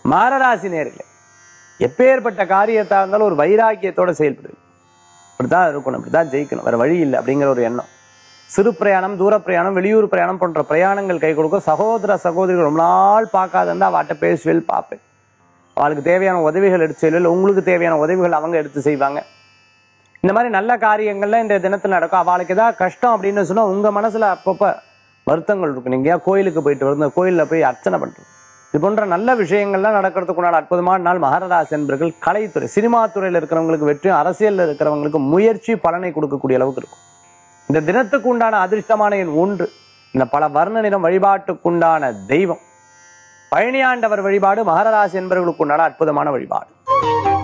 மாரராசி நேர்களே எப்பேற்பட்ட காரியத்தா இருந்தாலும் ஒரு வைராக்கியத்தோட செயல்படுது இப்படித்தான் இருக்கணும் இப்படித்தான் ஜெயிக்கணும் வேற வழி இல்லை அப்படிங்கிற ஒரு எண்ணம் சிறு பிரயாணம் தூர பிரயாணம் வெளியூர் பிரயாணம் போன்ற பிரயாணங்கள் கை கொடுக்கும் சகோதர சகோதரிகள் ரொம்ப நாள் பார்க்காத இருந்தா அவட்ட பேசுவேல் பார்ப்பேன் அவளுக்கு தேவையான உதவிகள் எடுத்து செய்யல உங்களுக்கு தேவையான உதவிகள் அவங்க எடுத்து செய்வாங்க இந்த மாதிரி நல்ல காரியங்கள்ல இந்த தினத்துல நடக்கும் அவளுக்கு ஏதாவது கஷ்டம் அப்படின்னு சொன்னா உங்க மனசுல அப்பப்ப வருத்தங்கள் இருக்கும் நீங்க ஏன் கோயிலுக்கு போயிட்டு வந்து கோயில்ல போய் அர்ச்சனை பண்றது இது போன்ற நல்ல விஷயங்கள்லாம் நடக்கிறதுக்குண்டான அற்புதமான நாள் மகரராசி என்பர்கள் கலைத்துறை சினிமா துறையில இருக்கிறவங்களுக்கு வெற்றியும் அரசியல்ல இருக்கிறவங்களுக்கு முயற்சி பலனை கொடுக்கக்கூடிய அளவுக்கு இருக்கும் இந்த தினத்துக்கு உண்டான அதிர்ஷ்டமான எண் ஒன்று இந்த பல வர்ண நிறம் வழிபாட்டுக்குண்டான தெய்வம் பழனியாண்டவர் வழிபாடு மகரராசி என்பவர்களுக்கு உண்டான அற்புதமான வழிபாடு